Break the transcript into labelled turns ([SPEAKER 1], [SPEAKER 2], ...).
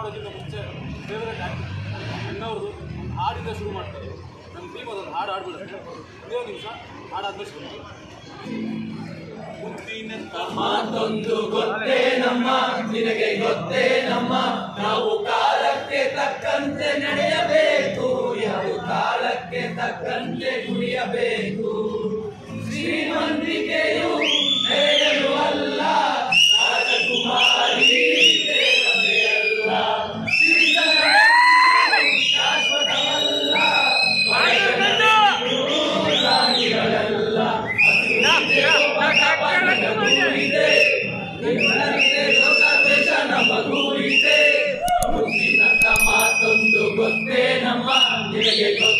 [SPEAKER 1] ಮಾಡೋಕ್ಕಿಂತ ಮುಂಚೆ favourite act ಇನ್ನವ್ರದ್ದು ಒಂದು ಹಾಡಿಂದ ಶುರು ಮಾಡ್ತಾರೆ ನಮ್ಮ ಟೀಮ್ ಅದೊಂದು ಹಾಡು ಹಾಡ್ಬಿಡುತ್ತೆ ಇದೇ ನಿಮಿಷ ಹಾಡಾದ್ಮೇಲೆ ಶುರು ಮಾಡಿ ಮುದ್ದಿನ
[SPEAKER 2] ಮಾತೊಂದು ಗೊತ್ತೇ ನಮ್ಮ ನಿನಗೆ ಗೊತ್ತೇ ನಮ್ಮ ನಾವು ಕಾಲಕ್ಕೆ ತಕ್ಕಂತೆ ನಡೆಯಬೇಕು ಯಾವ ಕಾಲಕ್ಕೆ ತಕ್ಕಂತೆ ಕುಡಿಯಬೇಕು ಶ್ರೀಮಂತಿಕೆಯು ಹೇಳಲು ಅಲ್ಲ ರಾಜಕುಮಾರಿ ದೇವತೆಯಲ್ಲ ಶ್ರೀಧರನು ಶಾಶ್ವತವಲ್ಲ ರಾಣಿಗಳಲ್ಲ ಇದೆ ನಿನ್ನರಿದೆ ಲೋಕದೇಶ ನಮಗೂ ಇದೆ ಮುತ್ತಿನಂತ ಮಾತೊಂದು ಗೊತ್ತೇ ನಮ್ಮ ನಿನಗೆ ಗೊತ್ತೇ